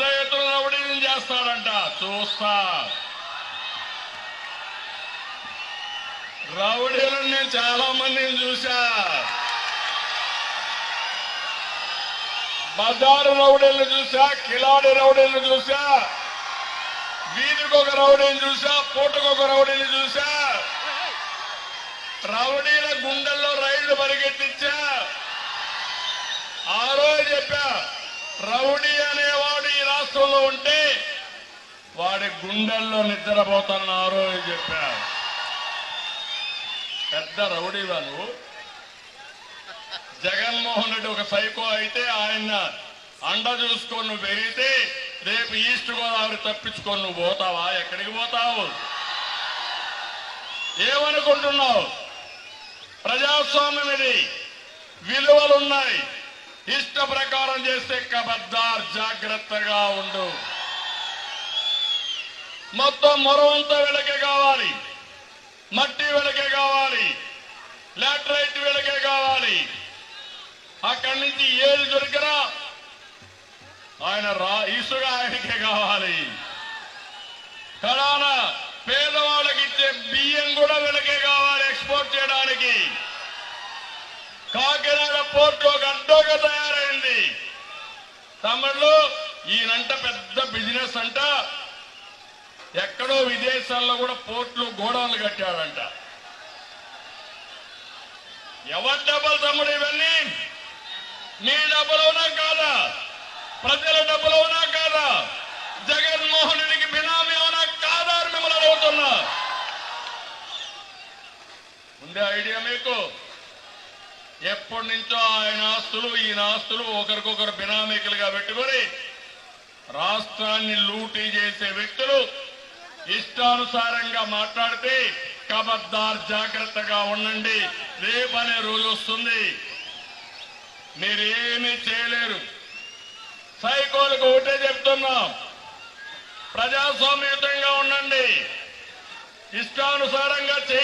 ఎత్తున రౌడీని చేస్తాడంట చూస్తా రౌడీలను నేను చాలా మందిని చూశా బజారు రౌడీలను చూసా కిలాడి రౌడీలను చూసా వీధికి ఒక రౌడీని చూసా పూటకు ఒక రౌడీని చూసా రౌడీల గుండెల్లో రైళ్లు పరిగెత్తించా ఆ రోజు చెప్పా రౌడీ అనేవాడు ఈ రాష్ట్రంలో ఉంటే వాడి గుండెల్లో నిద్రపోతాను ఆ రోజు చెప్పా పెద్ద రౌడీ వాళ్ళు జగన్మోహన్ రెడ్డి ఒక సైకో అయితే ఆయన అండ చూసుకొని నువ్వు పెరిగితే రేపు ఈస్ట్ గోదావరి తప్పించుకొని నువ్వు పోతావా ఎక్కడికి పోతావు ఏమనుకుంటున్నావు ప్రజాస్వామ్యం ఇది విలువలున్నాయి ఇష్ట ప్రకారం చేస్తే కబద్దార్ జాగ్రత్తగా ఉండు మొత్తం మొరవంతా వెళకే కావాలి మట్టి వెళకే కావాలి లాటరైట్ వెళకే కావాలి అక్కడి నుంచి ఏది దొరికినా ఆయన రా ఇసుక ఆయనకే కావాలి కడాన పేదవాళ్ళకి ఇచ్చే బియ్యం కూడా వెనకే కావాలి ఎక్స్పోర్ట్ చేయడానికి కాకినాడ పోర్టు ఒక అడ్డోగా తయారైంది తమిళ్లో ఈయనంట పెద్ద బిజినెస్ అంట ఎక్కడో విదేశాల్లో కూడా పోర్టులు గోడౌన్లు కట్టాడంట ఎవరి డబ్బులు తమ్ముడు ఇవన్నీ నీ డబ్బులు అవునా కాదా ప్రజల డబ్బులు అవునా కాదా జగన్మోహన్ రెడ్డికి బినామీ అవునా కాదా అని మిమ్మల్ని అడుగుతున్నా ఉండే ఐడియా మీకు ఎప్పటి నుంచో ఆయన ఆస్తులు ఈయన ఆస్తులు ఒకరికొకరు బినామీకులుగా పెట్టుకొని రాష్ట్రాన్ని లూటీ చేసే వ్యక్తులు ఇష్టానుసారంగా మాట్లాడితే కబద్దార్ జాగ్రత్తగా ఉండండి రేపనే రోజు వస్తుంది మీరేమీ చేయలేరు సైకోలకు ఒకటే చెప్తున్నాం ప్రజాస్వామ్యయుతంగా ఉండండి ఇష్టానుసారంగా చే